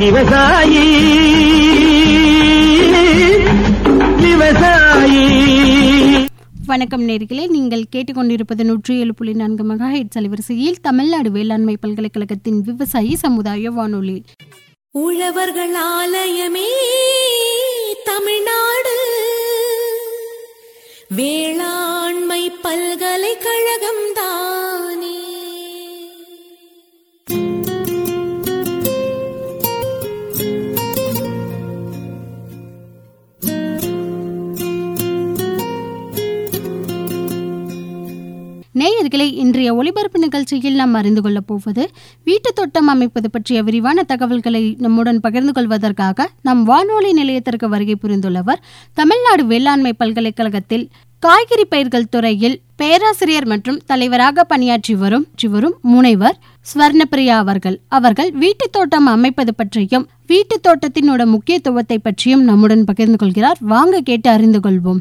விவசாயி விவசாயி வணக்கம் நேர்களே நீங்கள் கேட்டுக்கொண்டிருப்பது நூற்றி ஏழு புள்ளி நான்கு மெகா ஹெட் அலைவரிசையில் தமிழ்நாடு வேளாண்மை பல்கலைக்கழகத்தின் விவசாயி சமுதாய வானொலி உழவர்கள் ஆலயமே தமிழ்நாடு வேளாண்மை பல்கலைக்கழகம் தானே நேயர்களை இன்றைய ஒளிபரப்பு நிகழ்ச்சியில் நாம் அறிந்து கொள்ளப் போவது வீட்டுத் தோட்டம் அமைப்பது பற்றிய விரிவான தகவல்களை நம்முடன் பகிர்ந்து கொள்வதற்காக நம் வானொலி நிலையத்திற்கு வருகை புரிந்துள்ளவர் தமிழ்நாடு வேளாண்மை பல்கலைக்கழகத்தில் காய்கறி பயிர்கள் துறையில் பேராசிரியர் மற்றும் தலைவராக பணியாற்றி வரும் ற்றி வரும் முனைவர் ஸ்வர்ணபிரியா அவர்கள் அவர்கள் வீட்டுத் தோட்டம் அமைப்பது பற்றியும் வீட்டுத் தோட்டத்தினோட முக்கியத்துவத்தை பற்றியும் நம்முடன் பகிர்ந்து கொள்கிறார் வாங்க கேட்டு அறிந்து கொள்வோம்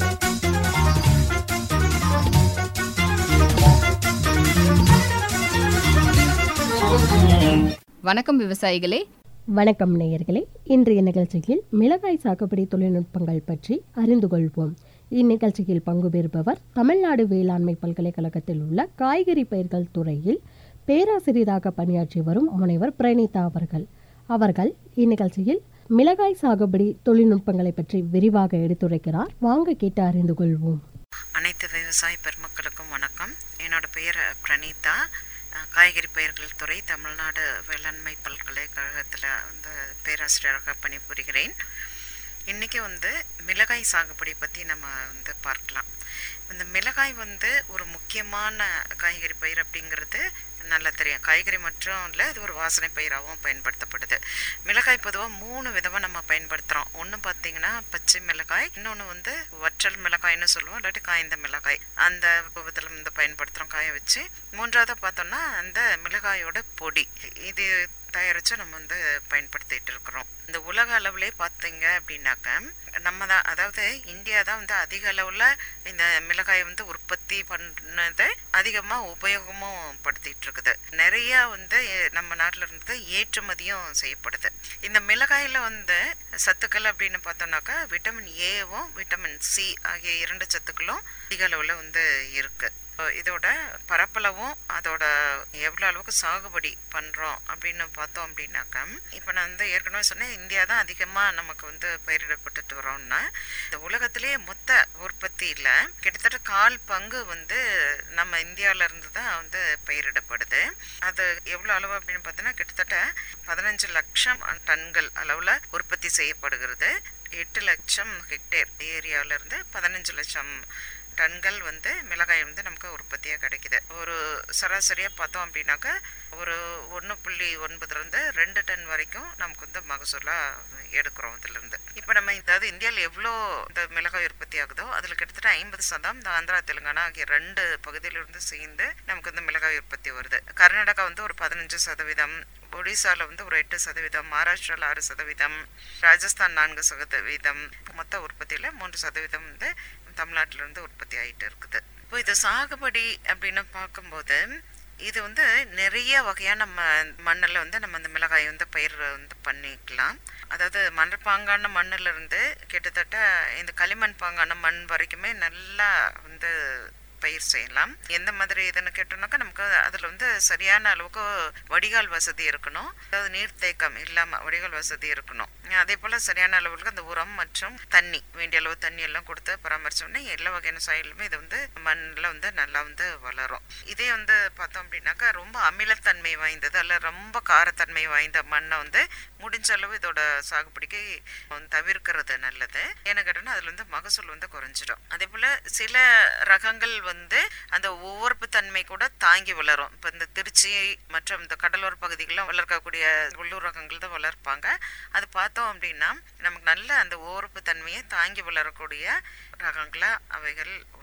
வணக்கம் விவசாயிகளே வணக்கம் நேயர்களே இன்றைய நிகழ்ச்சியில் மிளகாய் சாகுபடி தொழில்நுட்பங்கள் பற்றி அறிந்து கொள்வோம் இந்நிகழ்ச்சியில் பங்கு பெறுபவர் தமிழ்நாடு வேளாண்மை பல்கலைக்கழகத்தில் உள்ள காய்கறி பயிர்கள் துறையில் பேராசிரியராக பணியாற்றி வரும் முனைவர் பிரணீதா அவர்கள் அவர்கள் இந்நிகழ்ச்சியில் மிளகாய் சாகுபடி தொழில்நுட்பங்களை பற்றி விரிவாக எடுத்துரைக்கிறார் வாங்க கேட்டு அறிந்து கொள்வோம் அனைத்து விவசாய பெருமக்களுக்கும் வணக்கம் என்னோட பெயர் பிரணீதா அஹ், காய்கறி பயிர்கள் துறை தமிழ்நாடு வேளாண்மை பல்கலைக்கழகத்தில் வந்து பேராசிரியராக பணிபுரிகிறேன் இன்றைக்கி வந்து மிளகாய் சாகுபடி பற்றி நம்ம வந்து பார்க்கலாம் இந்த மிளகாய் வந்து ஒரு முக்கியமான காய்கறி பயிர் அப்படிங்கிறது நல்லா தெரியும் காய்கறி மட்டும் இல்லை இது ஒரு வாசனை பயிராகவும் பயன்படுத்தப்படுது மிளகாய் பொதுவாக மூணு விதமாக நம்ம பயன்படுத்துகிறோம் ஒன்று பார்த்தீங்கன்னா பச்சை மிளகாய் இன்னொன்று வந்து வற்றல் மிளகாய்னு சொல்லுவோம் இல்லாட்டி காய்ந்த மிளகாய் அந்த விதத்தில் வந்து பயன்படுத்துகிறோம் காய வச்சு மூன்றாவது பார்த்தோம்னா அந்த மிளகாயோட பொடி இது தயாரித்து நம்ம வந்து பயன்படுத்திட்டு இருக்கிறோம் இந்த உலக அளவுலே பார்த்தீங்க அப்படின்னாக்க நம்ம தான் அதாவது இந்தியா தான் வந்து அதிக அளவில் இந்த மிளகாயை வந்து உற்பத்தி பண்ணதை அதிகமாக உபயோகமும் படுத்திட்டு இருக்குது நிறைய வந்து எ- நம்ம நாட்டில் இருந்து ஏற்றுமதியும் செய்யப்படுது இந்த மிளகாயில் வந்து சத்துக்கள் அப்படின்னு பார்த்தோம்னாக்கா விட்டமின் ஏவும் விட்டமின் சி ஆகிய இரண்டு சத்துக்களும் அதிக அளவில் வந்து இருக்கு இப்போ இதோட பரப்பளவும் அதோட எவ்வளோ அளவுக்கு சாகுபடி பண்ணுறோம் அப்படின்னு பார்த்தோம் அப்படின்னாக்கா இப்போ நான் வந்து ஏற்கனவே சொன்னேன் இந்தியா தான் அதிகமாக நமக்கு வந்து பயிரிடப்பட்டுட்டு வரோம்னா இந்த உலகத்திலேயே மொத்த உற்பத்தியில் கிட்டத்தட்ட கால் பங்கு வந்து நம்ம இந்தியாவில இருந்து தான் வந்து பயிரிடப்படுது அது எவ்வளோ அளவு அப்படின்னு பார்த்தோன்னா கிட்டத்தட்ட பதினஞ்சு லட்சம் டன்கள் அளவில் உற்பத்தி செய்யப்படுகிறது எட்டு லட்சம் ஹெக்டேர் ஏரியாவில இருந்து பதினஞ்சு லட்சம் டன்கள் வந்து மிளகாய் வந்து நமக்கு உற்பத்தியாக கிடைக்குது ஒரு சராசரியாக பார்த்தோம் அப்படின்னாக்கா ஒரு ஒன்று புள்ளி ஒன்பதுலேருந்து ரெண்டு டன் வரைக்கும் நமக்கு வந்து மகசூலாக எடுக்கிறோம் இதுலேருந்து இப்போ நம்ம அதாவது இந்தியாவில் எவ்வளோ இந்த மிளகாய் உற்பத்தி ஆகுதோ அதில் கிட்டத்தட்ட ஐம்பது சதம் இந்த ஆந்திரா தெலுங்கானா ஆகிய ரெண்டு பகுதியிலிருந்து சேர்ந்து நமக்கு வந்து மிளகாய் உற்பத்தி வருது கர்நாடகா வந்து ஒரு பதினஞ்சு சதவீதம் ஒடிசால வந்து ஒரு எட்டு சதவீதம் மகாராஷ்டிராவில் ஆறு சதவீதம் ராஜஸ்தான் நான்கு சதவீதம் மொத்த உற்பத்தியில் மூன்று சதவீதம் வந்து தமிழ்நாட்டிலேருந்து உற்பத்தி ஆகிட்டு இருக்குது இப்போ இது சாகுபடி அப்படின்னு பார்க்கும்போது இது வந்து நிறைய வகையான ம மண்ணில் வந்து நம்ம இந்த மிளகாய் வந்து பயிர் வந்து பண்ணிக்கலாம் அதாவது மணற்பாங்கான மண்ணுல இருந்து கிட்டத்தட்ட இந்த களிமண் பாங்கான மண் வரைக்குமே நல்லா வந்து பயிர் செய்யலாம் எந்த மாதிரி இதுன்னு கேட்டோம்னாக்கா நமக்கு அதில் வந்து சரியான அளவுக்கு வடிகால் வசதி இருக்கணும் அதாவது நீர்த்தேக்கம் இல்லாமல் வடிகால் வசதி இருக்கணும் அதே போல் சரியான அளவுக்கு அந்த உரம் மற்றும் தண்ணி வேண்டிய அளவு தண்ணி எல்லாம் கொடுத்து பராமரிச்சோம்னா எல்லா வகையான சாயலுமே இது வந்து மண்ணில் வந்து நல்லா வந்து வளரும் இதே வந்து பார்த்தோம் அப்படின்னாக்கா ரொம்ப அமிலத்தன்மை வாய்ந்தது அல்ல ரொம்ப காரத்தன்மை வாய்ந்த மண்ணை வந்து முடிஞ்ச அளவு இதோட சாகுபடிக்கு தவிர்க்கிறது நல்லது ஏன்னு கேட்டோம்னா அதில் வந்து மகசூல் வந்து குறைஞ்சிடும் அதே போல் சில ரகங்கள் வந்து அந்த உவர்ப்பு தன்மை கூட தாங்கி வளரும் இப்போ இந்த திருச்சி மற்றும் இந்த கடலோர பகுதிகளில் வளர்க்கக்கூடிய உள்ளூர் ரகங்கள் தான் வளர்ப்பாங்க அது பார்த்தோம் அப்படின்னா நமக்கு நல்ல அந்த உவர்ப்பு தன்மையை தாங்கி வளரக்கூடிய ரகங்களாக அவைகள் உள்ளது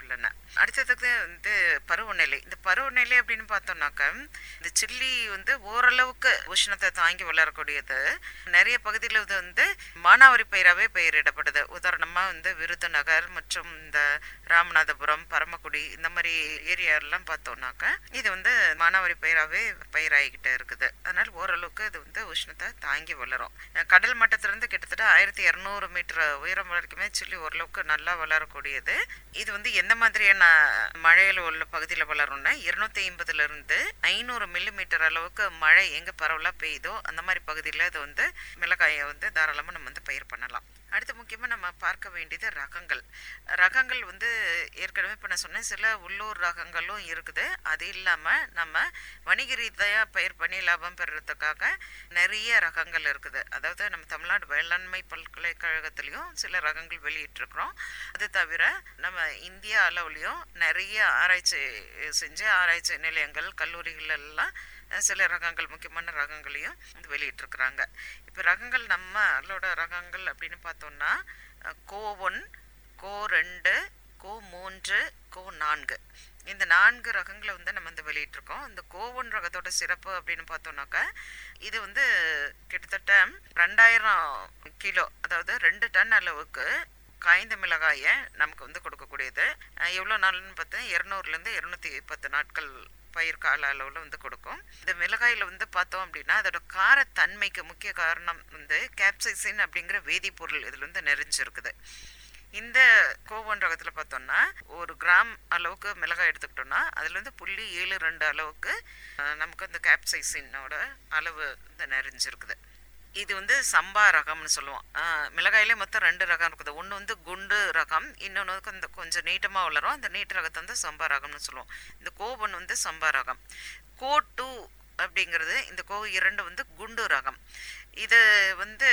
உள்ளன அடுத்ததுக்கு வந்து பருவநிலை இந்த பருவநிலை அப்படின்னு பார்த்தோம்னாக்க இந்த சில்லி வந்து ஓரளவுக்கு உஷ்ணத்தை தாங்கி வளரக்கூடியது நிறைய பகுதியில் இது வந்து மானாவாரி பயிராகவே பயிரிடப்படுது உதாரணமாக வந்து விருதுநகர் மற்றும் இந்த ராமநாதபுரம் பரமக்குடி இந்த மாதிரி ஏரியாலாம் பார்த்தோம்னாக்க இது வந்து மானாவாரி பயிராகவே பயிராகிக்கிட்டு இருக்குது அதனால ஓரளவுக்கு இது வந்து உஷ்ணத்தை தாங்கி வளரும் கடல் மட்டத்திலிருந்து கிட்டத்தட்ட ஆயிரத்தி இரநூறு மீட்டர் உயரம் வரைக்குமே சில்லி ஓரளவுக்கு நல்லா வளரக்கூடியது இது வந்து எந்த மாதிரியான மழையில் உள்ள பகுதியில் வளரும்னா இருநூத்தி ஐம்பதுல இருந்து ஐநூறு மில்லி மீட்டர் அளவுக்கு மழை எங்க பரவலா பெய்யுதோ அந்த மாதிரி பகுதியில் இது வந்து மிளகாயை வந்து தாராளமாக நம்ம வந்து பயிர் பண்ணலாம் அடுத்து முக்கியமாக நம்ம பார்க்க வேண்டியது ரகங்கள் ரகங்கள் வந்து ஏற்கனவே இப்போ நான் சொன்னேன் சில உள்ளூர் ரகங்களும் இருக்குது அது இல்லாமல் நம்ம வணிக ரீதியாக பயிர் பண்ணி லாபம் பெறுறதுக்காக நிறைய ரகங்கள் இருக்குது அதாவது நம்ம தமிழ்நாடு வேளாண்மை பல்கலைக்கழகத்திலையும் சில ரகங்கள் வெளியிட்டிருக்கிறோம் அது தவிர நம்ம இந்திய அளவுலையும் நிறைய ஆராய்ச்சி செஞ்சு ஆராய்ச்சி நிலையங்கள் கல்லூரிகள் எல்லாம் சில ரகங்கள் முக்கியமான ரகங்களையும் வந்து வெளியிட்டிருக்கிறாங்க இப்போ ரகங்கள் நம்மளோட ரகங்கள் அப்படின்னு பார்த்தோம்னா கோ ஒன் கோ ரெண்டு கோ மூன்று கோ நான்கு இந்த நான்கு ரகங்களை வந்து நம்ம வந்து வெளியிட்டிருக்கோம் இந்த கோவன் ரகத்தோட சிறப்பு அப்படின்னு பார்த்தோம்னாக்கா இது வந்து கிட்டத்தட்ட ரெண்டாயிரம் கிலோ அதாவது ரெண்டு டன் அளவுக்கு காய்ந்த மிளகாயை நமக்கு வந்து கொடுக்கக்கூடியது எவ்வளோ நாள்னு பார்த்தா இரநூறுலேருந்து இரநூத்தி பத்து நாட்கள் பயிர் கால அளவில் வந்து கொடுக்கும் இந்த மிளகாயில் வந்து பார்த்தோம் அப்படின்னா அதோட காரத்தன்மைக்கு முக்கிய காரணம் வந்து கேப்சைசின் அப்படிங்கிற வேதிப்பொருள் இதில் வந்து நிறைஞ்சிருக்குது இந்த கோவன் ரகத்தில் பார்த்தோம்னா ஒரு கிராம் அளவுக்கு மிளகாய் எடுத்துக்கிட்டோம்னா அதில் வந்து புள்ளி ஏழு ரெண்டு அளவுக்கு நமக்கு இந்த கேப்சைசினோட அளவு வந்து நிறைஞ்சிருக்குது இது வந்து சம்பா ரகம்னு சொல்லுவோம் மிளகாயிலே மொத்தம் ரெண்டு ரகம் இருக்குது ஒன்று வந்து குண்டு ரகம் இன்னொன்று வந்து கொஞ்சம் நீட்டமாக வளரும் அந்த நீட்ட ரகத்தை வந்து சம்பா ரகம்னு சொல்லுவோம் இந்த கோவன் வந்து சம்பா ரகம் கோ டூ அப்படிங்கிறது இந்த கோ இரண்டு வந்து குண்டு ரகம் இது வந்து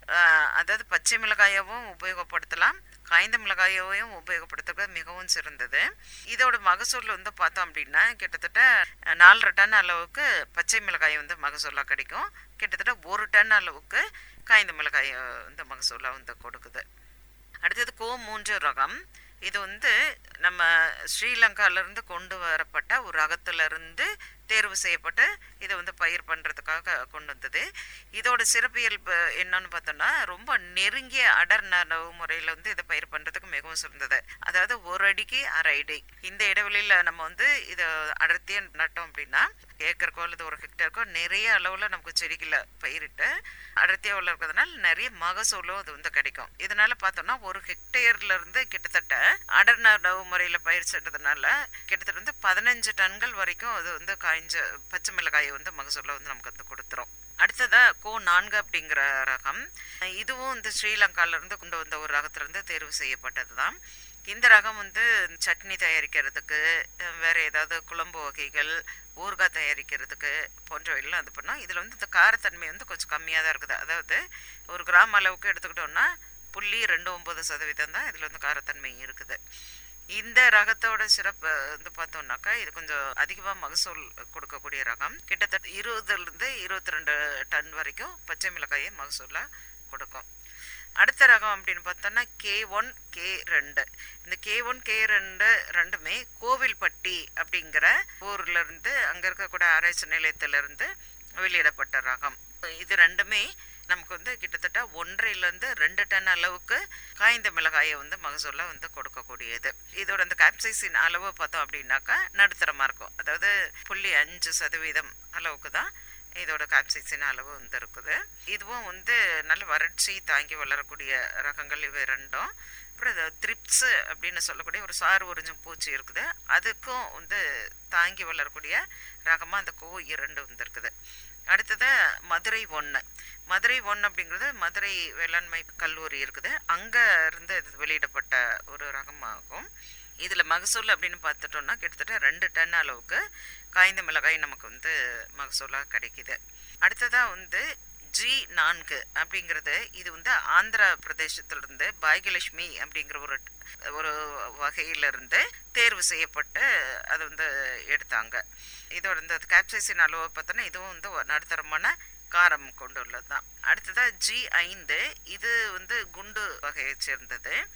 அதாவது பச்சை மிளகாயவும் உபயோகப்படுத்தலாம் காய்ந்த மிளகாயையும் உபயோகப்படுத்துறது மிகவும் சிறந்தது இதோட மகசூல் வந்து பார்த்தோம் அப்படின்னா கிட்டத்தட்ட நாலரை டன் அளவுக்கு பச்சை மிளகாய் வந்து மகசூலாக கிடைக்கும் கிட்டத்தட்ட ஒரு டன் அளவுக்கு காய்ந்த மிளகாய் வந்து மகசூலாக வந்து கொடுக்குது அடுத்தது கோ மூன்று ரகம் இது வந்து நம்ம ஸ்ரீலங்காவிலேருந்து கொண்டு வரப்பட்ட ஒரு ரகத்திலிருந்து தேர்வு செய்யப்பட்டு இதை வந்து பயிர் பண்ணுறதுக்காக கொண்டு வந்தது இதோட சிறப்பியல்பு என்னன்னு பார்த்தோம்னா ரொம்ப நெருங்கிய அடர் நனவு முறையில் வந்து இதை பயிர் பண்ணுறதுக்கு மிகவும் சிறந்தது அதாவது ஒரு அடிக்கு அரை அடி இந்த இடைவெளியில் நம்ம வந்து இதை அடர்த்தியாக நட்டோம் அப்படின்னா ஏக்கருக்கோ அல்லது ஒரு ஹெக்டருக்கோ நிறைய அளவில் நமக்கு செடிகளை பயிரிட்டு அடர்த்தியாக வளர்க்கறதுனால நிறைய மகசூலும் அது வந்து கிடைக்கும் இதனால பார்த்தோம்னா ஒரு ஹெக்டேர்ல இருந்து கிட்டத்தட்ட அடர் நனவு முறையில் பயிர் செய்யறதுனால கிட்டத்தட்ட வந்து பதினஞ்சு டன்கள் வரைக்கும் அது வந்து காய்ஞ்ச பச்சை மிளகாயை வந்து மகசூலில் வந்து நமக்கு வந்து கொடுத்துரும் அடுத்ததா கோ நான்கு அப்படிங்கிற ரகம் இதுவும் வந்து ஸ்ரீலங்காவிலேருந்து கொண்டு வந்த ஒரு ரகத்திலிருந்து தேர்வு செய்யப்பட்டது தான் இந்த ரகம் வந்து சட்னி தயாரிக்கிறதுக்கு வேற ஏதாவது குழம்பு வகைகள் ஊறுகாய் தயாரிக்கிறதுக்கு போன்றவையெல்லாம் இது பண்ணோம் இதில் வந்து இந்த காரத்தன்மை வந்து கொஞ்சம் கம்மியாக தான் இருக்குது அதாவது ஒரு கிராம் அளவுக்கு எடுத்துக்கிட்டோம்னா புள்ளி ரெண்டு ஒம்பது சதவீதம் தான் இதில் வந்து காரத்தன்மை இருக்குது இந்த ரகத்தோட சிறப்பு வந்து பார்த்தோம்னாக்கா இது கொஞ்சம் அதிகமாக மகசூல் கொடுக்கக்கூடிய ரகம் கிட்டத்தட்ட இருபதுலேருந்து இருபத்தி ரெண்டு டன் வரைக்கும் பச்சை மிளகாயை மகசூலாக கொடுக்கும் அடுத்த ரகம் அப்படின்னு பார்த்தோம்னா கே ஒன் கே ரெண்டு இந்த கே ஒன் கே ரெண்டு ரெண்டுமே கோவில்பட்டி அப்படிங்கிற ஊர்ல இருந்து அங்க இருக்கக்கூடிய ஆராய்ச்சி நிலையத்திலிருந்து வெளியிடப்பட்ட ரகம் இது ரெண்டுமே நமக்கு வந்து கிட்டத்தட்ட ஒன்றையிலேருந்து ரெண்டு டன் அளவுக்கு காய்ந்த மிளகாயை வந்து மகசூலை வந்து கொடுக்கக்கூடியது இதோட அந்த கேப்சைசின் அளவு பார்த்தோம் அப்படின்னாக்கா நடுத்தரமாக இருக்கும் அதாவது புள்ளி அஞ்சு சதவீதம் அளவுக்கு தான் இதோட காப்சிக்ஸின் அளவு வந்து இருக்குது இதுவும் வந்து நல்ல வறட்சி தாங்கி வளரக்கூடிய ரகங்கள் இவை ரெண்டும் அப்புறம் த்ரிப்ஸு அப்படின்னு சொல்லக்கூடிய ஒரு சாறு உறிஞ்சும் பூச்சி இருக்குது அதுக்கும் வந்து தாங்கி வளரக்கூடிய ரகமாக அந்த கோ இரண்டு வந்து இருக்குது அடுத்தது மதுரை ஒன்று மதுரை ஒன்று அப்படிங்கிறது மதுரை வேளாண்மை கல்லூரி இருக்குது அங்கே இருந்து இது வெளியிடப்பட்ட ஒரு ரகமாகும் இதில் மகசூல் அப்படின்னு பார்த்துட்டோம்னா கிட்டத்தட்ட ரெண்டு டன் அளவுக்கு காய்ந்த மிளகாய் நமக்கு வந்து மகசூலாக கிடைக்குது அடுத்ததாக வந்து ஜி நான்கு அப்படிங்கிறது இது வந்து ஆந்திர பிரதேசத்திலிருந்து பாகியலட்சுமி அப்படிங்கிற ஒரு ஒரு வகையிலிருந்து தேர்வு செய்யப்பட்டு அது வந்து எடுத்தாங்க இதோட இந்த கேப்சைசின் அளவு பார்த்தோன்னா இதுவும் வந்து நடுத்தரமான காரம் கொண்டுள்ளது தான் அடுத்ததாக ஜி ஐந்து இது வந்து குண்டு வகையை சேர்ந்தது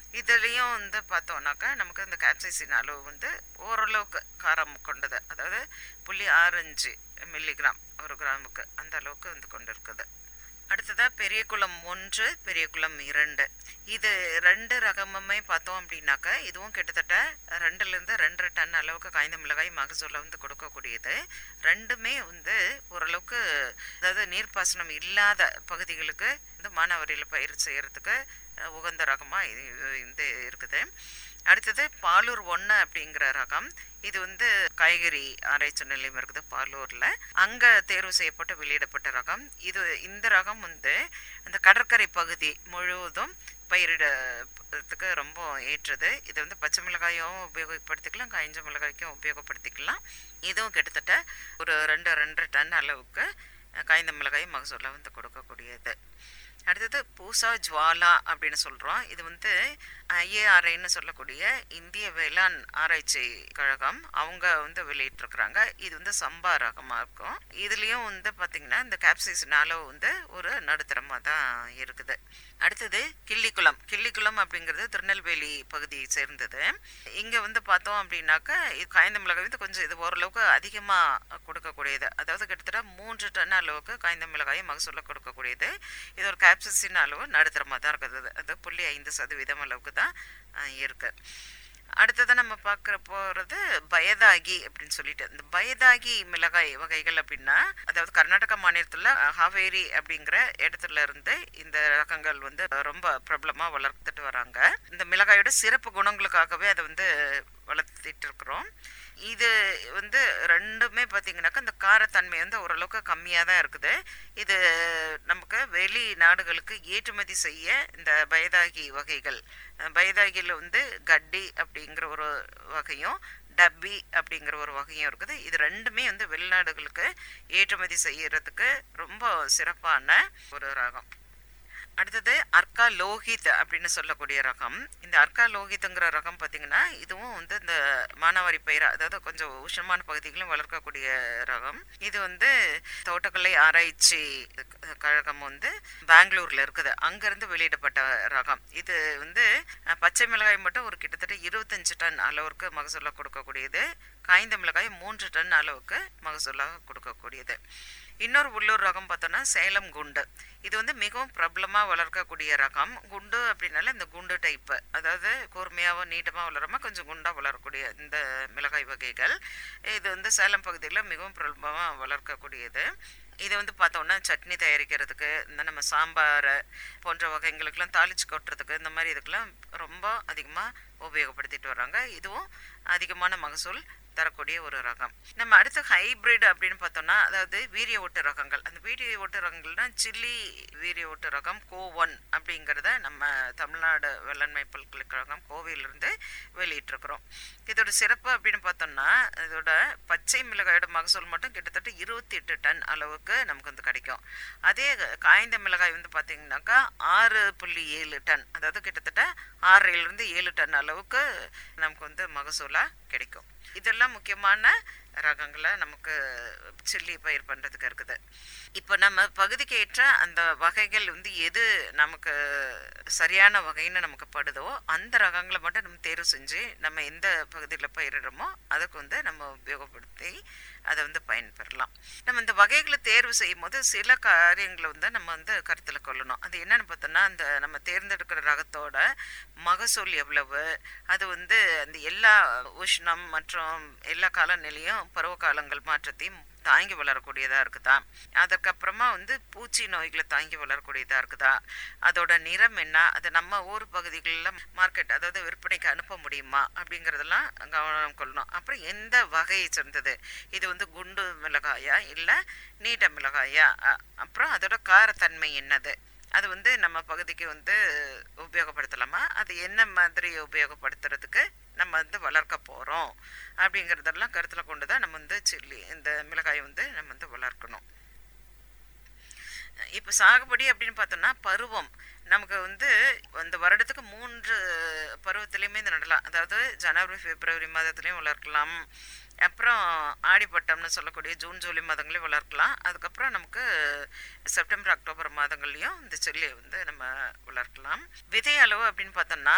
இதுலேயும் வந்து பார்த்தோம்னாக்கா நமக்கு இந்த கேப்சைசின் அளவு வந்து ஓரளவுக்கு காரம் கொண்டது அதாவது புள்ளி ஆரஞ்சு மில்லிகிராம் ஒரு கிராமுக்கு அந்த அளவுக்கு வந்து கொண்டு இருக்குது அடுத்ததாக பெரிய குளம் ஒன்று பெரிய குளம் இரண்டு இது ரெண்டு ரகமுமே பார்த்தோம் அப்படின்னாக்கா இதுவும் கிட்டத்தட்ட ரெண்டுலேருந்து ரெண்டரை டன் அளவுக்கு காய்ந்த மிளகாய் மகசூலை வந்து கொடுக்கக்கூடியது ரெண்டுமே வந்து ஓரளவுக்கு அதாவது நீர்ப்பாசனம் இல்லாத பகுதிகளுக்கு இந்த மானாவாரியில் பயிர் செய்கிறதுக்கு அஹ், உகந்த ரகமாக இது வந்து இருக்குது அடுத்தது பாலூர் ஒன்று அப்படிங்கிற ரகம் இது வந்து காய்கறி ஆராய்ச்சி நிலையம் இருக்குது பாலூரில் அங்கே தேர்வு செய்யப்பட்டு வெளியிடப்பட்ட ரகம் இது இந்த ரகம் வந்து அந்த கடற்கரை பகுதி முழுவதும் பயிரிடத்துக்கு ரொம்ப ஏற்றது இது வந்து பச்சை மிளகாயும் உபயோகப்படுத்திக்கலாம் காய்ஞ்ச மிளகாய்க்கும் உபயோகப்படுத்திக்கலாம் இதுவும் கிட்டத்தட்ட ஒரு ரெண்டு ரெண்டரை டன் அளவுக்கு அஹ், காய்ந்த மிளகாய் மகசூலை வந்து கொடுக்கக்கூடியது அடுத்தது பூசா ஜுவாலா அப்படின்னு சொல்கிறோம் இது வந்து ஐஏஆர்ஐன்னு சொல்லக்கூடிய இந்திய வேளாண் ஆராய்ச்சி கழகம் அவங்க வந்து வெளியிட்டிருக்கிறாங்க இது வந்து சம்பா ரகமாக இருக்கும் இதுலேயும் வந்து பார்த்திங்கன்னா இந்த கேப்சிசின் அளவு வந்து ஒரு நடுத்தரமாக தான் இருக்குது அடுத்தது கிள்ளிக்குளம் கிள்ளிக்குளம் அப்படிங்கிறது திருநெல்வேலி பகுதியை சேர்ந்தது இங்கே வந்து பார்த்தோம் அப்படின்னாக்கா இது காய்ந்த மிளகாய் வந்து கொஞ்சம் இது ஓரளவுக்கு அதிகமாக கொடுக்கக்கூடியது அதாவது கிட்டத்தட்ட மூன்று டன் அளவுக்கு காய்ந்த மிளகாயை மகசூலில் கொடுக்கக்கூடியது இது ஒரு கேப்சிசின் அளவு நடுத்தரமாக தான் இருக்குது அது புள்ளி ஐந்து சதவீதம் அளவுக்கு தான் அஹ், இருக்கு அடுத்தது நம்ம பார்க்குற போகிறது பயதாகி அப்படின்னு சொல்லிட்டு இந்த பயதாகி மிளகாய் வகைகள் அப்படின்னா அதாவது கர்நாடகா மாநிலத்தில் ஹாவேரி அப்படிங்கிற இடத்துல இருந்து இந்த ரகங்கள் வந்து ரொம்ப பிரபலமாக வளர்த்துட்டு வராங்க இந்த மிளகாயோட சிறப்பு குணங்களுக்காகவே அதை வந்து வளர்த்திட்டு இருக்கிறோம் இது வந்து ரெண்டுமே பார்த்தீங்கன்னாக்கா இந்த காரத்தன்மை வந்து ஓரளவுக்கு கம்மியாக தான் இருக்குது இது நமக்கு வெளி நாடுகளுக்கு ஏற்றுமதி செய்ய இந்த பயதாகி வகைகள் அஹ் பயதாகியில் வந்து கட்டி அப்படிங்கிற ஒரு வகையும் டப்பி அப்படிங்கிற ஒரு வகையும் இருக்குது இது ரெண்டுமே வந்து வெளிநாடுகளுக்கு ஏற்றுமதி செய்யறதுக்கு ரொம்ப சிறப்பான ஒரு ரகம் அடுத்தது அர்க்கா லோஹித் அப்படின்னு சொல்லக்கூடிய ரகம் இந்த அர்க்கா லோஹித்ங்கிற ரகம் பார்த்தீங்கன்னா இதுவும் வந்து இந்த மானாவாரி பயிர் அதாவது கொஞ்சம் உஷ்ணமான பகுதிகளிலும் வளர்க்கக்கூடிய ரகம் இது வந்து தோட்டக்கலை ஆராய்ச்சி க- கழகம் வந்து பெங்களூர்ல இருக்குது அங்கிருந்து வெளியிடப்பட்ட ரகம் இது வந்து அஹ், பச்சை மிளகாய் மட்டும் ஒரு கிட்டத்தட்ட இருபத்தஞ்சு டன் அளவிற்கு மகசூலாக கொடுக்கக்கூடியது காய்ந்த மிளகாய் மூன்று டன் அளவுக்கு மகசூலாக கொடுக்கக்கூடியது இன்னொரு உள்ளூர் ரகம் பார்த்தோன்னா சேலம் குண்டு இது வந்து மிகவும் பிரபலமாக வளர்க்கக்கூடிய ரகம் குண்டு அப்படின்னால இந்த குண்டு டைப்பு அதாவது கூர்மையாகவும் நீட்டமாக வளராமல் கொஞ்சம் குண்டாக வளரக்கூடிய இந்த மிளகாய் வகைகள் இது வந்து சேலம் பகுதியில் மிகவும் பிரபலமாக வளர்க்கக்கூடியது இது வந்து பார்த்தோம்னா சட்னி தயாரிக்கிறதுக்கு இந்த நம்ம சாம்பார் போன்ற வகைங்களுக்கெல்லாம் தாளிச்சு கொட்டுறதுக்கு இந்த மாதிரி இதுக்கெல்லாம் ரொம்ப அதிகமாக உபயோகப்படுத்திட்டு வராங்க இதுவும் அதிகமான மகசூல் தரக்கூடிய ஒரு ரகம் நம்ம அடுத்து ஹைபிரிட் அப்படின்னு பார்த்தோம்னா அதாவது வீரிய ஓட்டு ரகங்கள் அந்த வீரிய ஓட்டு ரகங்கள்னா சில்லி வீரிய ஓட்டு ரகம் கோ ஒன் அப்படிங்கிறத நம்ம தமிழ்நாடு வேளாண்மை பல்கலைக்கழகம் கோவையிலிருந்து வெளியிட்டிருக்கிறோம் இதோட சிறப்பு அப்படின்னு பார்த்தோம்னா இதோட பச்சை மிளகாயோட மகசூல் மட்டும் கிட்டத்தட்ட இருபத்தி எட்டு டன் அளவுக்கு நமக்கு வந்து கிடைக்கும் அதே காய்ந்த மிளகாய் வந்து பார்த்தீங்கன்னாக்கா ஆறு புள்ளி ஏழு டன் அதாவது கிட்டத்தட்ட ஆறிலிருந்து ஏழு டன் அளவுக்கு நமக்கு வந்து மகசூலாக கிடைக்கும் இதெல்லாம் முக்கியமான ரகங்களை நமக்கு சில்லி பயிர் பண்ணுறதுக்கு இருக்குது இப்போ நம்ம பகுதிக்கு ஏற்ற அந்த வகைகள் வந்து எது நமக்கு சரியான வகைன்னு நமக்கு படுதோ அந்த ரகங்களை மட்டும் நம்ம தேர்வு செஞ்சு நம்ம எந்த பகுதியில் பயிரிடுறோமோ அதுக்கு வந்து நம்ம உபயோகப்படுத்தி அதை வந்து பயன்பெறலாம் நம்ம இந்த வகைகளை தேர்வு செய்யும் போது சில காரியங்களை வந்து நம்ம வந்து கருத்தில் கொள்ளணும் அது என்னன்னு பார்த்தோம்னா அந்த நம்ம தேர்ந்தெடுக்கிற ரகத்தோட மகசூல் எவ்வளவு அது வந்து அந்த எல்லா உஷ்ணம் மற்றும் எல்லா காலநிலையும் பருவகாலங்கள் மாற்றத்தையும் தாங்கி வளரக்கூடியதாக இருக்குதா அதுக்கப்புறமா வந்து பூச்சி நோய்களை தாங்கி வளரக்கூடியதாக இருக்குதா அதோட நிறம் என்ன அது நம்ம ஊர் பகுதிகளில் மார்க்கெட் அதாவது விற்பனைக்கு அனுப்ப முடியுமா அப்படிங்கிறதெல்லாம் கவனம் கொள்ளணும் அப்புறம் எந்த வகையை சேர்ந்தது இது வந்து குண்டு மிளகாயா இல்லை நீட்ட மிளகாயா அ- அப்புறம் அதோட காரத்தன்மை என்னது அது வந்து நம்ம பகுதிக்கு வந்து உபயோகப்படுத்தலாமா அது என்ன மாதிரி உபயோகப்படுத்துறதுக்கு நம்ம வந்து வளர்க்க போகிறோம் அப்படிங்கிறதெல்லாம் கருத்தில் கொண்டு தான் நம்ம வந்து சில்லி இந்த மிளகாயை வந்து நம்ம வந்து வளர்க்கணும் இப்போ சாகுபடி அப்படின்னு பார்த்தோம்னா பருவம் நமக்கு வந்து இந்த வருடத்துக்கு மூன்று பருவத்திலையுமே இது நடலாம் அதாவது ஜனவரி பிப்ரவரி மாதத்துலேயும் வளர்க்கலாம் அப்புறம் ஆடிப்பட்டம்னு சொல்லக்கூடிய ஜூன் ஜூலை மாதங்களையும் வளர்க்கலாம் அதுக்கப்புறம் நமக்கு செப்டம்பர் அக்டோபர் மாதங்கள்லையும் இந்த செல்லியை வந்து நம்ம வளர்க்கலாம் விதை அளவு அப்படின்னு பார்த்தோம்னா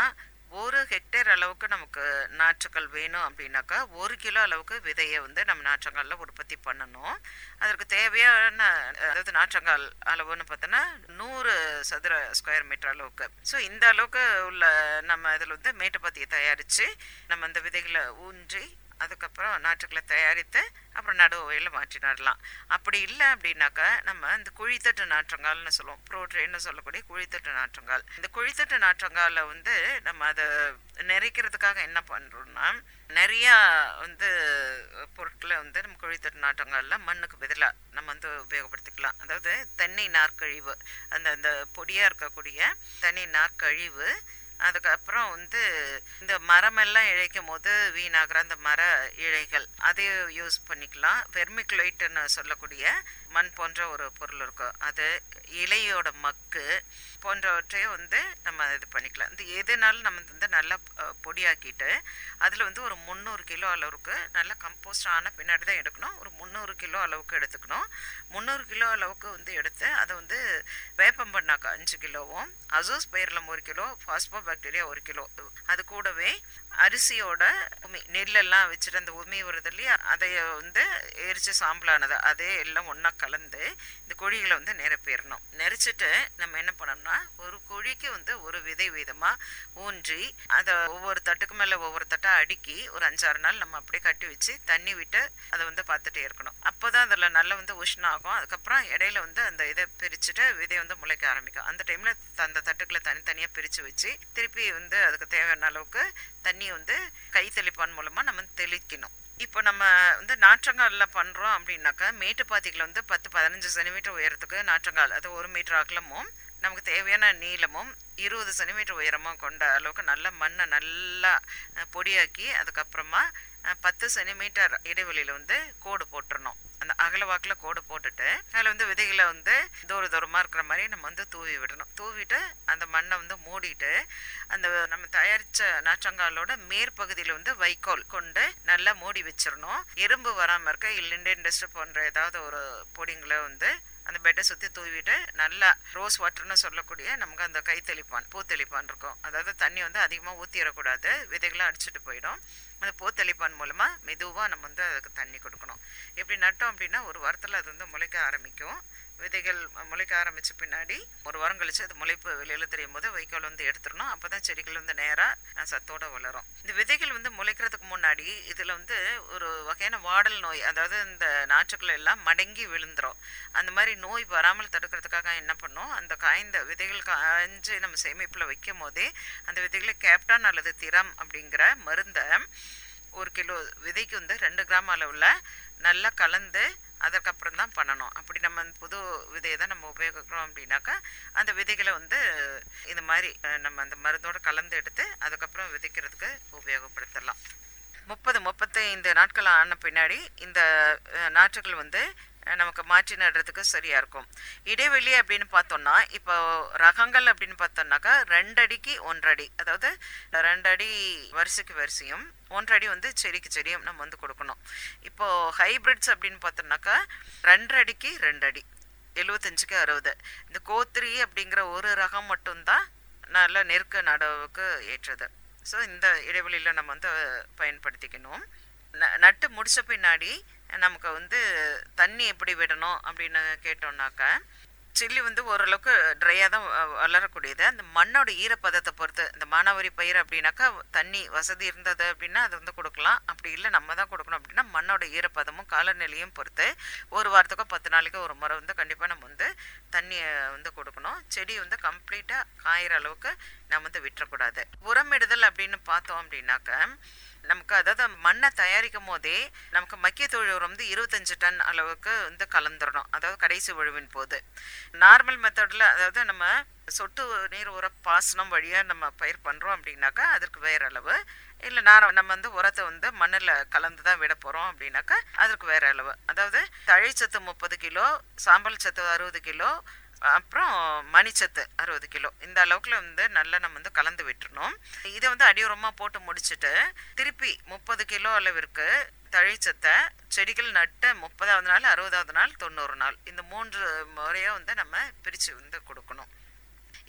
ஒரு ஹெக்டேர் அளவுக்கு நமக்கு நாற்றுக்கள் வேணும் அப்படின்னாக்கா ஒரு கிலோ அளவுக்கு விதையை வந்து நம்ம நாற்றங்காலில் உற்பத்தி பண்ணணும் அதற்கு தேவையான அதாவது நாற்றங்கால் அளவுன்னு பார்த்தோன்னா நூறு சதுர ஸ்கொயர் மீட்டர் அளவுக்கு ஸோ இந்த அளவுக்கு உள்ள நம்ம இதில் வந்து மேட்டுப்பாத்தியை தயாரித்து நம்ம அந்த விதைகளை ஊன்றி அதுக்கப்புறம் நாற்றுக்களை தயாரித்து அப்புறம் நடுவு வயலில் மாற்றி நடலாம் அப்படி இல்லை அப்படின்னாக்கா நம்ம இந்த குழித்தட்டு நாற்றங்கால்னு சொல்லுவோம் ப்ரோட்ரேன்னு சொல்லக்கூடிய குழித்தட்டு நாற்றங்கால் இந்த குழித்தட்டு நாற்றங்காலில் வந்து நம்ம அதை நிறைக்கிறதுக்காக என்ன பண்ணுறோம்னா நிறையா வந்து பொருட்களை வந்து நம்ம குழித்தட்டு நாற்றங்காலில் மண்ணுக்கு பதிலாக நம்ம வந்து உபயோகப்படுத்திக்கலாம் அதாவது தென்னை நார்க்கழிவு அந்த அந்த பொடியாக இருக்கக்கூடிய தென்னை நார்க்கழிவு அதுக்கப்புறம் வந்து இந்த மரமெல்லாம் இழைக்கும் போது வீணாகிற அந்த மர இழைகள் அதையும் யூஸ் பண்ணிக்கலாம் வெர்மிகுலைட்டுன்னு சொல்லக்கூடிய மண் போன்ற ஒரு பொருள் இருக்கும் அது இலையோட மக்கு போன்றவற்றையும் வந்து நம்ம இது பண்ணிக்கலாம் இந்த எதுனாலும் நம்ம வந்து நல்லா அஹ், பொடியாக்கிட்டு அதில் வந்து ஒரு முந்நூறு கிலோ அளவுக்கு நல்லா கம்போஸ்ட் ஆன பின்னாடி தான் எடுக்கணும் ஒரு முந்நூறு கிலோ அளவுக்கு எடுத்துக்கணும் முந்நூறு கிலோ அளவுக்கு வந்து எடுத்து அதை வந்து வேப்பம் பண்ணாக்கா அஞ்சு கிலோவும் அசோஸ் பயிரில் ஒரு கிலோ பாஸ்போ பாக்டீரியா ஒரு கிலோ அது கூடவே அரிசியோட உமி நெல்லெல்லாம் வச்சுட்டு அந்த உமி வருது இல்லையா அதை வந்து எரிச்சு சாம்பலானது அதே எல்லாம் ஒன்றா கலந்து இந்த குழிகளை வந்து நிரப்பிடணும் நெரிச்சிட்டு நம்ம என்ன பண்ணோம்னா ஒரு குழிக்கு வந்து ஒரு விதை வீதமாக ஊன்றி அதை ஒவ்வொரு தட்டுக்கு மேலே ஒவ்வொரு தட்டா அடுக்கி ஒரு அஞ்சாறு நாள் நம்ம அப்படியே கட்டி வச்சு தண்ணி விட்டு அதை வந்து பார்த்துட்டே இருக்கணும் அப்போ தான் அதில் நல்லா வந்து உஷ்ணம் ஆகும் அதுக்கப்புறம் இடையில வந்து அந்த இதை பிரிச்சுட்டு விதை வந்து முளைக்க ஆரம்பிக்கும் அந்த டைமில் அந்த தட்டுக்களை தனித்தனியாக பிரித்து வச்சு திருப்பி வந்து அதுக்கு தேவையான அளவுக்கு தண்ணியை வந்து கை தெளிப்பான் மூலமாக நம்ம தெளிக்கணும் இப்போ நம்ம வந்து நாற்றங்காலில் பண்ணுறோம் அப்படின்னாக்கா மேட்டுப்பாத்திகளை வந்து பத்து பதினஞ்சு சென்டிமீட்டர் உயரத்துக்கு நாற்றங்கால் அது ஒரு மீட்டர் அகலமும் நமக்கு தேவையான நீளமும் இருபது சென்டிமீட்டர் உயரமும் கொண்ட அளவுக்கு நல்ல மண்ணை நல்லா அஹ், பொடியாக்கி அதுக்கப்புறமா அஹ், பத்து சென்டிமீட்டர் இடைவெளியில் வந்து கோடு போட்டுறணும் அந்த அகல வாக்கில் கோடு போட்டுட்டு அதில் வந்து விதைகளை வந்து தூர தூரமாக இருக்கிற மாதிரி நம்ம வந்து தூவி விடணும் தூவிட்டு அந்த மண்ணை வந்து மூடிட்டு அந்த நம்ம தயாரித்த நாற்றங்காலோட மேற்பகுதியில் வந்து வைக்கோல் கொண்டு நல்லா மூடி வச்சிடணும் எறும்பு வராமல் இருக்க இல்லிண்டன் டஸ்ட் போன்ற ஏதாவது ஒரு பொடிங்களை வந்து அந்த பெட்டை சுற்றி தூவிட்டு நல்லா ரோஸ் வாட்டர்னு சொல்லக்கூடிய நமக்கு அந்த கை தெளிப்பான் பூ தெளிப்பான் இருக்கும் அதாவது தண்ணி வந்து அதிகமாக ஊற்றிடக்கூடாது விதைகளை அடிச்சுட்டு போயிடும் அந்த பூ தெளிப்பான் மூலமாக மெதுவாக நம்ம வந்து அதுக்கு தண்ணி கொடுக்கணும் இப்படி நட்டோம் அப்படின்னா ஒரு வாரத்தில் அது வந்து முளைக்க ஆரம்பிக்கும் விதைகள் முளைக்க ஆரம்பித்த பின்னாடி ஒரு வாரம் கழிச்சு அது முளைப்பு வெளியில் தெரியும் போது வைக்கோல் வந்து எடுத்துடணும் அப்போ தான் செடிகள் வந்து நேராக சத்தோட வளரும் இந்த விதைகள் வந்து முளைக்கிறதுக்கு முன்னாடி இதில் வந்து ஒரு வகையான வாடல் நோய் அதாவது இந்த நாற்றுக்கள் எல்லாம் மடங்கி விழுந்துரும் அந்த மாதிரி நோய் வராமல் தடுக்கிறதுக்காக என்ன பண்ணோம் அந்த காய்ந்த விதைகள் காய்ஞ்சு நம்ம சேமிப்பில் வைக்கும் போதே அந்த விதைகளை கேப்டான் அல்லது திரம் அப்படிங்கிற மருந்தை ஒரு கிலோ விதைக்கு வந்து ரெண்டு கிராம் அளவில் நல்லா கலந்து அதற்கப்புறம் தான் பண்ணணும் அப்படி நம்ம அந்த புது விதையை தான் நம்ம உபயோகிக்கிறோம் அப்படின்னாக்கா அந்த விதைகளை வந்து இது மாதிரி அஹ், நம்ம அந்த மருந்தோட கலந்து எடுத்து அதுக்கப்புறம் விதைக்கிறதுக்கு உபயோகப்படுத்தலாம் முப்பது முப்பத்தைந்து நாட்கள் ஆன பின்னாடி இந்த அஹ், நாற்றுகள் வந்து அஹ், நமக்கு மாற்றி நடுறதுக்கு சரியா இருக்கும் இடைவெளி அப்படின்னு பார்த்தோம்னா இப்போ ரகங்கள் அப்படின்னு பார்த்தோம்னாக்கா ரெண்டு அடிக்கு ஒன்றடி அதாவது ரெண்டு அடி வரிசைக்கு வரிசையும் ஒன்றடி வந்து செடிக்கு செடியும் நம்ம வந்து கொடுக்கணும் இப்போ ஹைபிரிட்ஸ் அப்படின்னு பார்த்தோம்னாக்கா ரெண்டரை அடிக்கு ரெண்டு அடி எழுபத்தஞ்சுக்கு அறுபது இந்த கோத்திரி அப்படிங்கிற ஒரு ரகம் மட்டும்தான் நல்ல நெருக்க நடவுக்கு ஏற்றது ஸோ இந்த இடைவெளியில் நம்ம வந்து பயன்படுத்திக்கணும் ந- நட்டு முடிச்ச பின்னாடி நமக்கு வந்து தண்ணி எப்படி விடணும் அப்படின்னு கேட்டோம்னாக்கா சில்லி வந்து ஓரளவுக்கு ட்ரையாக தான் வ- வளரக்கூடியது அந்த மண்ணோட ஈரப்பதத்தை பொறுத்து இந்த மானாவாரி பயிர் அப்படின்னாக்கா தண்ணி வசதி இருந்தது அப்படின்னா அது வந்து கொடுக்கலாம் அப்படி இல்லை நம்ம தான் கொடுக்கணும் அப்படின்னா மண்ணோட ஈரப்பதமும் காலநிலையும் பொறுத்து ஒரு வாரத்துக்கோ பத்து நாளைக்கோ ஒரு முறை வந்து கண்டிப்பாக நம்ம வந்து தண்ணியை வந்து கொடுக்கணும் செடி வந்து கம்ப்ளீட்டாக காயிற அளவுக்கு நம்ம வந்து விட்டுறக்கூடாது உரமிடுதல் அப்படின்னு பார்த்தோம் அப்படின்னாக்க நமக்கு அதாவது மண்ணை தயாரிக்கும் போதே நமக்கு மக்கிய தொழு உரம் வந்து இருபத்தஞ்சு டன் அளவுக்கு வந்து கலந்துடணும் அதாவது கடைசி உழவின் போது நார்மல் மெத்தடில் அதாவது நம்ம சொட்டு நீர் உர பாசனம் வழியாக நம்ம பயிர் பண்ணுறோம் அப்படின்னாக்கா அதற்கு வேற அளவு இல்லை நார நம்ம வந்து உரத்தை வந்து மண்ணில் கலந்து தான் விட போகிறோம் அப்படின்னாக்கா அதற்கு வேற அளவு அதாவது தழைச்சத்து முப்பது கிலோ சாம்பல் சத்து அறுபது கிலோ அப்புறம் மணிச்சத்து அறுபது கிலோ இந்த அளவுக்குல வந்து நல்லா நம்ம வந்து கலந்து விட்டுறணும் இதை வந்து அடியுரமாக போட்டு முடிச்சுட்டு திருப்பி முப்பது கிலோ அளவிற்கு தழைச்சத்தை செடிகள் நட்ட முப்பதாவது நாள் அறுபதாவது நாள் தொண்ணூறு நாள் இந்த மூன்று முறையாக வந்து நம்ம பிரித்து வந்து கொடுக்கணும்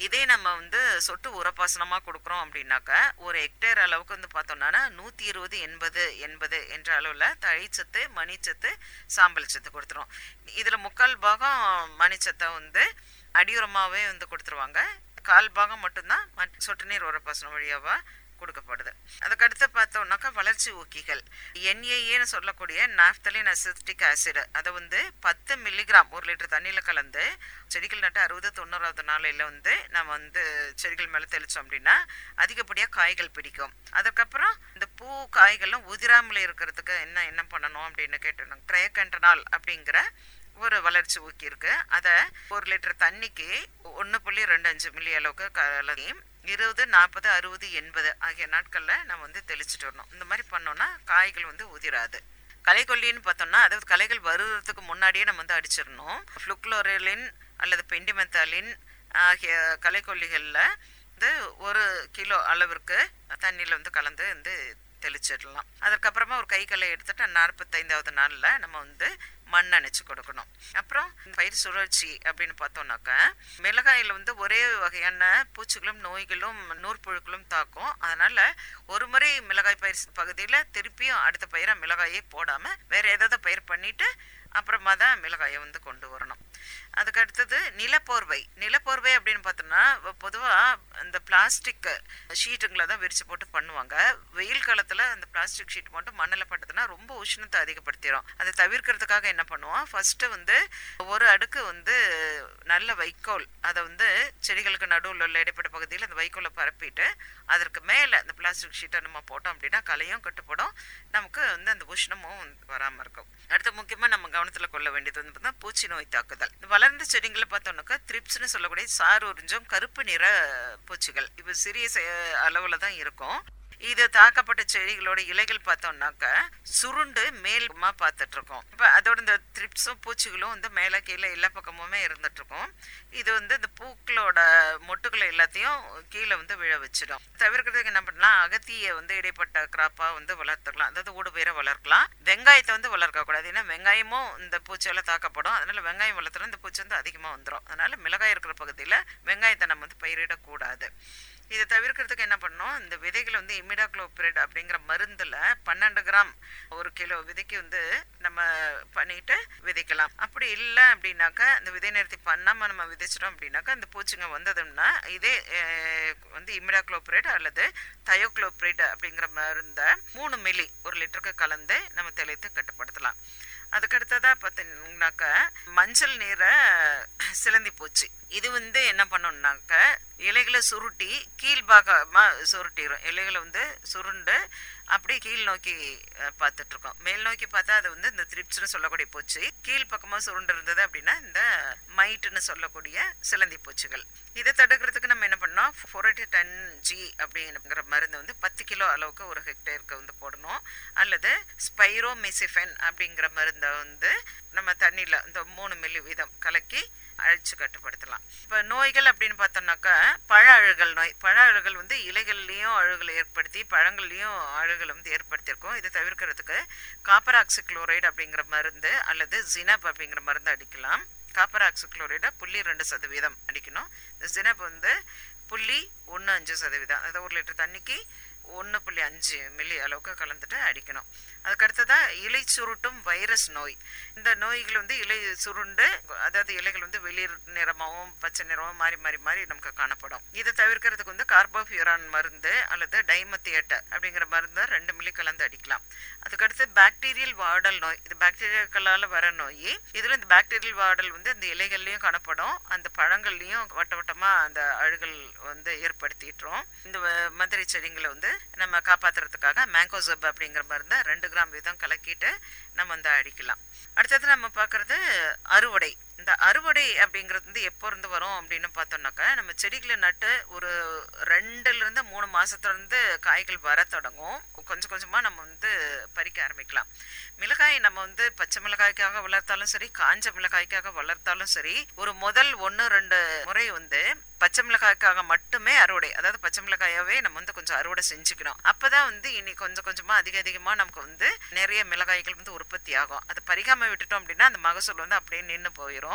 இதே நம்ம வந்து சொட்டு உரப்பாசனமாக கொடுக்குறோம் அப்படின்னாக்கா ஒரு ஹெக்டேர் அளவுக்கு வந்து பார்த்தோம்னா நூற்றி இருபது எண்பது எண்பது என்ற அளவில் தழிச்சத்து மணிச்சத்து சாம்பல் சத்து கொடுத்துரும் இதில் முக்கால் பாகம் மணிச்சத்தை வந்து அடியுரமாகவே வந்து கொடுத்துருவாங்க கால் பாகம் மட்டும்தான் மட்- சொட்டு நீர் உரப்பாசனம் வழியாவா கொடுக்கப்படுது அதுக்கடுத்து பார்த்தோம்னாக்கா வளர்ச்சி ஊக்கிகள் என்ஏஏன்னு சொல்லக்கூடிய நாப்தலின் அசிட்டிக் ஆசிட் அதை வந்து பத்து மில்லிகிராம் ஒரு லிட்டர் தண்ணியில் கலந்து செடிகள் நட்டு அறுபது தொண்ணூறாவது நாளையில் வந்து நம்ம வந்து செடிகள் மேலே தெளித்தோம் அப்படின்னா அதிகப்படியாக காய்கள் பிடிக்கும் அதுக்கப்புறம் இந்த பூ காய்கள்லாம் உதிராமல் இருக்கிறதுக்கு என்ன என்ன பண்ணணும் அப்படின்னு கேட்டோம் ட்ரையகண்டனால் அப்படிங்கிற ஒரு வளர்ச்சி ஊக்கி இருக்கு அதை ஒரு லிட்டர் தண்ணிக்கு ஒன்று புள்ளி ரெண்டு அஞ்சு மில்லி அளவுக்கு கலக்கி இருபது நாற்பது அறுபது எண்பது ஆகிய நாட்களில் நம்ம வந்து தெளிச்சிட்டு வரணும் இந்த மாதிரி பண்ணோம்னா காய்கள் வந்து உதிராது களைக்கொல்லின்னு பார்த்தோம்னா அதாவது களைகள் வருவதற்கு முன்னாடியே நம்ம வந்து அடிச்சிடணும் ஃப்ளுக்ளோரிலின் அல்லது பெண்டிமெத்தாலின் ஆகிய களைக்கொல்லிகளில் வந்து ஒரு கிலோ அளவிற்கு தண்ணியில் வந்து கலந்து வந்து தெளிச்சிடலாம் அதுக்கப்புறமா ஒரு கை களை எடுத்துட்டு நாற்பத்தைந்தாவது நாளில் நம்ம வந்து மண் அணைச்சு கொடுக்கணும் அப்புறம் பயிர் சுழற்சி அப்படின்னு பார்த்தோம்னாக்கா மிளகாயில் வந்து ஒரே வகையான பூச்சிகளும் நோய்களும் நூற்புழுக்களும் தாக்கும் அதனால ஒரு முறை மிளகாய் பயிர் பகுதியில் திருப்பியும் அடுத்த பயிரை மிளகாயே போடாமல் வேற ஏதாவது பயிர் பண்ணிட்டு அப்புறமா தான் மிளகாயை வந்து கொண்டு வரணும் அதுக்கு அடுத்தது நிலப்போர்வை நிலப்போர்வை அப்படின்னு பார்த்தோம்னா பொதுவாக இந்த பிளாஸ்டிக் ஷீட்டுங்களை தான் விரிச்சு போட்டு பண்ணுவாங்க வெயில் காலத்தில் அந்த பிளாஸ்டிக் ஷீட் மட்டும் மண்ணில் பட்டதுன்னா ரொம்ப உஷ்ணத்தை அதிகப்படுத்திடும் அதை தவிர்க்கிறதுக்காக என்ன பண்ணுவோம் ஃபர்ஸ்ட் வந்து ஒரு அடுக்கு வந்து நல்ல வைக்கோல் அதை வந்து செடிகளுக்கு நடுவில் உள்ள இடைப்பட்ட பகுதியில் அந்த வைக்கோலை பரப்பிட்டு அதற்கு மேலே அந்த பிளாஸ்டிக் ஷீட்டை நம்ம போட்டோம் அப்படின்னா களையும் கட்டுப்படும் நமக்கு வந்து அந்த உஷ்ணமும் வராமல் இருக்கும் அடுத்து முக்கியமாக நம்ம கவனத்தில் கொள்ள வேண்டியது வந்து பார்த்தா பூச்சி நோய் தாக்குதல் இந்த வளர்ந்த செடிங்களை பார்த்தோம்னாக்கா த்ரிப்ஸ்னு சொல்லக்கூடிய சார் உறிஞ்சும் கருப்பு நிற பூச்சிகள் இப்போ சிறிய அளவில் தான் இருக்கும் இது தாக்கப்பட்ட செடிகளோட இலைகள் பார்த்தோம்னாக்க சுருண்டு மேல்மா பார்த்துட்டு இருக்கோம் இப்போ அதோட இந்த த்ரிப்ஸும் பூச்சிகளும் வந்து மேலே கீழே எல்லா பக்கமுமே இருந்துட்டு இருக்கும் இது வந்து இந்த பூக்களோட மொட்டுகளை எல்லாத்தையும் கீழே வந்து விழ வச்சிடும் தவிர்க்கிறதுக்கு என்ன பண்ணலாம் அகத்தியை வந்து இடைப்பட்ட கிராப்பாக வந்து வளர்த்துக்கலாம் அதாவது ஊடு பயிரை வளர்க்கலாம் வெங்காயத்தை வந்து வளர்க்கக்கூடாது ஏன்னா வெங்காயமும் இந்த பூச்சியால் தாக்கப்படும் அதனால வெங்காயம் வளர்த்துனா இந்த பூச்சி வந்து அதிகமாக வந்துடும் அதனால மிளகாய் இருக்கிற பகுதியில் வெங்காயத்தை நம்ம வந்து பயிரிடக்கூடாது இதை தவிர்க்கிறதுக்கு என்ன பண்ணணும் இந்த விதைகளை வந்து இமிடாக்ளோபிரிட் அப்படிங்கிற மருந்தில் பன்னெண்டு கிராம் ஒரு கிலோ விதைக்கு வந்து நம்ம பண்ணிட்டு விதைக்கலாம் அப்படி இல்லை அப்படின்னாக்கா இந்த விதை நிறுத்தி பண்ணாமல் நம்ம விதைச்சிட்டோம் அப்படின்னாக்கா இந்த பூச்சிங்க வந்ததுன்னா இதே அஹ், வந்து இமிடாக்ளோபிரிட் அல்லது தயோக்ளோபிரிட் அப்படிங்கிற மருந்தை மூணு மில்லி ஒரு லிட்டருக்கு கலந்து நம்ம தெளித்து கட்டுப்படுத்தலாம் அதுக்கடுத்ததாக பார்த்தீங்கன்னாக்கா மஞ்சள் நிற சிலந்தி பூச்சி இது வந்து என்ன பண்ணணும்னாக்க இலைகளை சுருட்டி கீழ்பாகமாக சுருட்டிடும் இலைகளை வந்து சுருண்டு அப்படியே கீழ் நோக்கி அஹ், பார்த்துட்டு இருக்கோம் மேல் நோக்கி பார்த்தா அது வந்து இந்த த்ரிப்ஸ்னு சொல்லக்கூடிய பூச்சி கீழ் பக்கமாக சுருண்டு இருந்தது அப்படின்னா இந்த மைட்டுன்னு சொல்லக்கூடிய சிலந்தி பூச்சிகள் இதை தடுக்கிறதுக்கு நம்ம என்ன பண்ணோம் ஃபோரட்டி டென் ஜி அப்படிங்கிற மருந்து வந்து பத்து கிலோ அளவுக்கு ஒரு ஹெக்டேருக்கு வந்து போடணும் அல்லது ஸ்பைரோமெசிஃபென் அப்படிங்கிற மருந்தை வந்து நம்ம தண்ணியில் இந்த மூணு மில்லி வீதம் கலக்கி அழிச்சு கட்டுப்படுத்தலாம் இப்போ நோய்கள் அப்படின்னு பார்த்தோம்னாக்கா பழ அழுகல் நோய் பழ அழுகல் வந்து இலைகள்லையும் அழுகலை ஏற்படுத்தி பழங்கள்லையும் அழுகலை வந்து ஏற்படுத்தியிருக்கோம் இதை தவிர்க்கிறதுக்கு காப்பர் ஆக்சிக்ளோரைடு அப்படிங்கிற மருந்து அல்லது ஜினப் அப்படிங்கிற மருந்து அடிக்கலாம் காப்பர் ஆக்சிக்ளோரைடை புள்ளி ரெண்டு சதவீதம் அடிக்கணும் இந்த ஜினப் வந்து புள்ளி ஒன்று அஞ்சு சதவீதம் அதாவது ஒரு லிட்டர் தண்ணிக்கு ஒன்று புள்ளி அஞ்சு மில்லி அளவுக்கு கலந்துட்டு அடிக்கணும் அதுக்கடுத்ததாக இலை சுருட்டும் வைரஸ் நோய் இந்த நோய்கள் வந்து இலை சுருண்டு அதாவது இலைகள் வந்து வெளிர் நிறமாகவும் பச்சை நிறமாகவும் மாறி மாறி மாறி நமக்கு காணப்படும் இதை தவிர்க்கிறதுக்கு வந்து கார்போஃபியூரான் மருந்து அல்லது டைமத்தியேட்ட அப்படிங்கிற மருந்து ரெண்டு மில்லி கலந்து அடிக்கலாம் அதுக்கடுத்து பாக்டீரியல் வாடல் நோய் இது பாக்டீரியாக்களால் வர நோய் இதில் இந்த பாக்டீரியல் வாடல் வந்து இந்த இலைகள்லையும் காணப்படும் அந்த பழங்கள்லையும் வட்ட வட்டமாக அந்த அழுகல் வந்து ஏற்படுத்திட்டுரும் இந்த வ- மதுரை செடிங்களை வந்து நம்ம காப்பாத்துறதுக்காக மேங்கோசப் அப்படிங்கிற மருந்தை ரெண்டு கிராம் வீதம் கலக்கிட்டு நம்ம வந்து அடிக்கலாம் அடுத்தது நம்ம பார்க்கறது அறுவடை இந்த அறுவடை அப்படிங்கிறது வந்து எப்போ இருந்து வரும் அப்படின்னு பார்த்தோம்னாக்கா நம்ம செடிகளை நட்டு ஒரு ரெண்டுல இருந்து மூணு மாசத்துல இருந்து காய்கள் வர தொடங்கும் கொஞ்சம் கொஞ்சமா நம்ம வந்து பறிக்க ஆரம்பிக்கலாம் மிளகாய் நம்ம வந்து பச்சை மிளகாய்க்காக வளர்த்தாலும் சரி காஞ்ச மிளகாய்க்காக வளர்த்தாலும் சரி ஒரு முதல் ஒன்று ரெண்டு முறை வந்து பச்சை மிளகாய்க்காக மட்டுமே அறுவடை அதாவது பச்சை மிளகாயாவே நம்ம வந்து கொஞ்சம் அறுவடை செஞ்சுக்கணும் அப்பதான் வந்து இனி கொஞ்சம் கொஞ்சமா அதிக அதிகமா நமக்கு வந்து நிறைய மிளகாய்கள் வந்து உற்பத்தி ஆகும் அது பறிக்காம விட்டுட்டோம் அப்படின்னா அந்த மகசூல் வந்து அப்படியே நின்று போயிடும்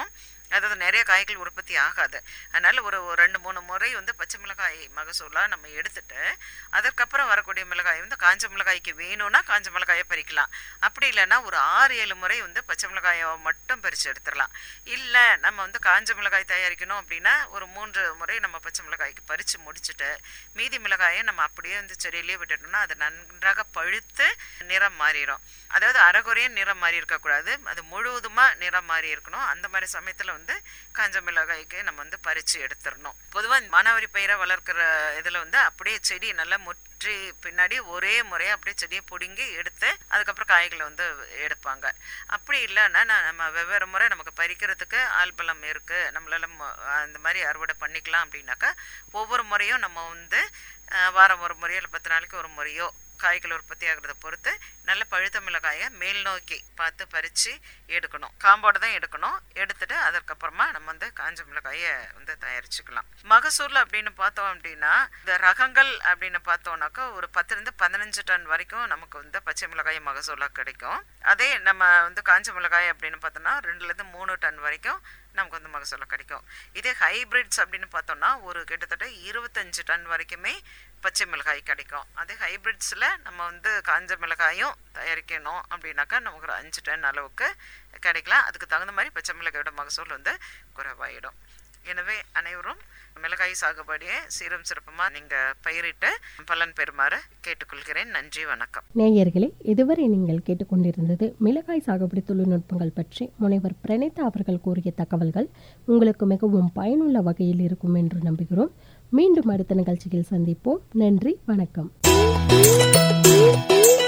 அதாவது நிறைய காய்கள் உற்பத்தி ஆகாது அதனால ஒரு ஒரு ரெண்டு மூணு முறை வந்து பச்சை மிளகாய் மகசூலாக நம்ம எடுத்துட்டு அதற்கப்புறம் வரக்கூடிய மிளகாய் வந்து காஞ்ச மிளகாய்க்கு வேணும்னா காஞ்ச மிளகாயை பறிக்கலாம் அப்படி இல்லைன்னா ஒரு ஆறு ஏழு முறை வந்து பச்சை மிளகாயை மட்டும் பறித்து எடுத்துடலாம் இல்லை நம்ம வந்து காஞ்ச மிளகாய் தயாரிக்கணும் அப்படின்னா ஒரு மூன்று முறை நம்ம பச்சை மிளகாய்க்கு பறித்து முடிச்சுட்டு மீதி மிளகாயை நம்ம அப்படியே வந்து செடியிலேயே விட்டுட்டோம்னா அது நன்றாக பழுத்து நிறம் மாறிடும் அதாவது அரைகுறைய நிறம் மாறி இருக்கக்கூடாது அது முழுவதுமாக நிறம் மாறி இருக்கணும் அந்த மாதிரி சமயத்தில் வந்து காஞ்ச மிளகாய்க்கு நம்ம வந்து பறித்து எடுத்துடணும் பொதுவாக மானாவாரி பயிரை வளர்க்குற இதில் வந்து அப்படியே செடி நல்லா முற்றி பின்னாடி ஒரே முறையாக அப்படியே செடியை பிடுங்கி எடுத்து அதுக்கப்புறம் காய்களை வந்து எடுப்பாங்க அப்படி இல்லைன்னா நான் நம்ம வெவ்வேறு முறை நமக்கு பறிக்கிறதுக்கு ஆள்பலம் இருக்குது நம்மளால ம- அந்த மாதிரி அறுவடை பண்ணிக்கலாம் அப்படின்னாக்கா ஒவ்வொரு முறையும் நம்ம வந்து அஹ், வாரம் ஒரு முறையோ இல்லை பத்து நாளைக்கு ஒரு முறையோ காய்கள் உற்பத்தி ஆகிறத பொறுத்து நல்ல பழுத்த மிளகாயை மேல் நோக்கி பார்த்து பறித்து எடுக்கணும் காம்போடு தான் எடுக்கணும் எடுத்துட்டு அதற்கப்புறமா நம்ம வந்து காஞ்ச மிளகாயை வந்து தயாரிச்சுக்கலாம் மகசூல் அப்படின்னு பார்த்தோம் அப்படின்னா இந்த ரகங்கள் அப்படின்னு பார்த்தோம்னாக்கா ஒரு பத்துலேருந்து பதினஞ்சு டன் வரைக்கும் நமக்கு வந்து பச்சை மிளகாய் மகசூலாக கிடைக்கும் அதே நம்ம வந்து காஞ்ச மிளகாய் அப்படின்னு பார்த்தோம்னா ரெண்டுலேருந்து மூணு டன் வரைக்கும் நமக்கு வந்து மகசூல் கிடைக்கும் இதே ஹைபிரிட்ஸ் அப்படின்னு பார்த்தோம்னா ஒரு கிட்டத்தட்ட இருபத்தஞ்சு டன் வரைக்குமே பச்சை மிளகாய் கிடைக்கும் அதே ஹைபிரிட்ஸில் நம்ம வந்து காஞ்ச மிளகாயும் தயாரிக்கணும் அப்படின்னாக்கா நமக்கு ஒரு அஞ்சு டன் அளவுக்கு கிடைக்கலாம் அதுக்கு தகுந்த மாதிரி பச்சை மிளகாயோட மகசூல் வந்து குறைவாயிடும் எனவே அனைவரும் மிளகாய் சாகுபடியை சீரும் சிறப்புமாக நீங்கள் பயிரிட்டு பலன் பெறுமாறு கேட்டுக்கொள்கிறேன் நன்றி வணக்கம் நேயர்களே இதுவரை நீங்கள் கேட்டுக்கொண்டிருந்தது மிளகாய் சாகுபடி தொழில்நுட்பங்கள் பற்றி முனைவர் பிரணீதா அவர்கள் கூறிய தகவல்கள் உங்களுக்கு மிகவும் பயனுள்ள வகையில் இருக்கும் என்று நம்புகிறோம் மீண்டும் அடுத்த நிகழ்ச்சியில் சந்திப்போம் நன்றி வணக்கம்